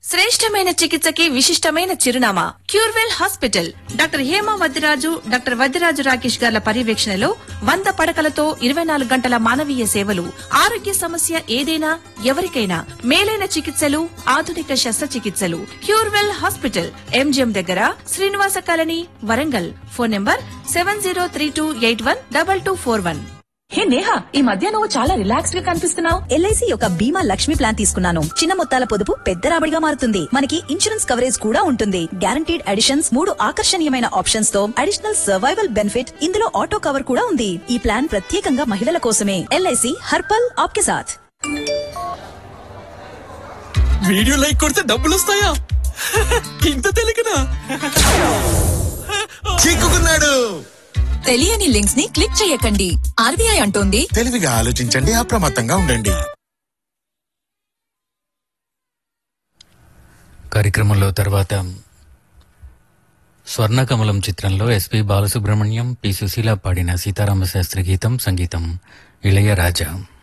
శ్రేష్టమైన చికిత్సకి విశిష్టమైన చిరునామా Curewell hospital doctor Hema Vaddiraju doctor Vaddiraju Rakesh గార్ల పర్యవేక్షణలో వంద పడకలతో ఇరవై నాలుగు గంటల మానవీయ సేవలు ఆరోగ్య సమస్య ఏదైనా ఎవరికైనా మేలైన చికిత్సలు ఆధునిక శస్త్రచికిత్సలు క్యూర్వెల్ హాస్పిటల్ ఎంజిఎం దగ్గర Srinivasa colony Warangal phone number seven zero three two eight one double two four one hey Neha ఈ మధ్య నువ్వు చాలా రిలాక్స్డ్ గా కనిపిస్తున్నావు ఎల్ఐసి యొక్క బీమా లక్ష్మి ప్లాన్ తీసుకున్నాను చిన్న మొత్తాల పొదుపు పెద్ద రాబడిగా మారుతుంది మనకి ఇన్సూరెన్స్ కవరేజ్ కూడా ఉంటుంది గ్యారంటీడ్ అడిషన్స్ మూడు ఆకర్షణీయమైన ఆప్షన్స్ తో అడిషనల్ సర్వైవల్ బెనిఫిట్ ఇందులో ఆటో కవర్ కూడా ఉంది ఈ ప్లాన్ ప్రత్యేకంగా మహిళల కోసమే ఎల్ఐసి హర్పల్ ఆప్కే సాథ్ వీడియో లైక్ కొడితే డబ్బులు వస్తాయా ఇంత తెలియకనా చిక్కుకున్నాడు తెలియని లింక్స్ ని క్లిక్ చేయకండి ఆర్బీఐ అంటోంది తెలివిగా ఆలోచించండి అప్రమత్తంగా ఉండండి కార్యక్రమంలో తర్వాత స్వర్ణకమలం చిత్రంలో ఎస్పి బాలసుబ్రహ్మణ్యం పి సుశీల పాడిన సీతారామ శాస్త్రి గీతం సంగీతం ఇళయరాజా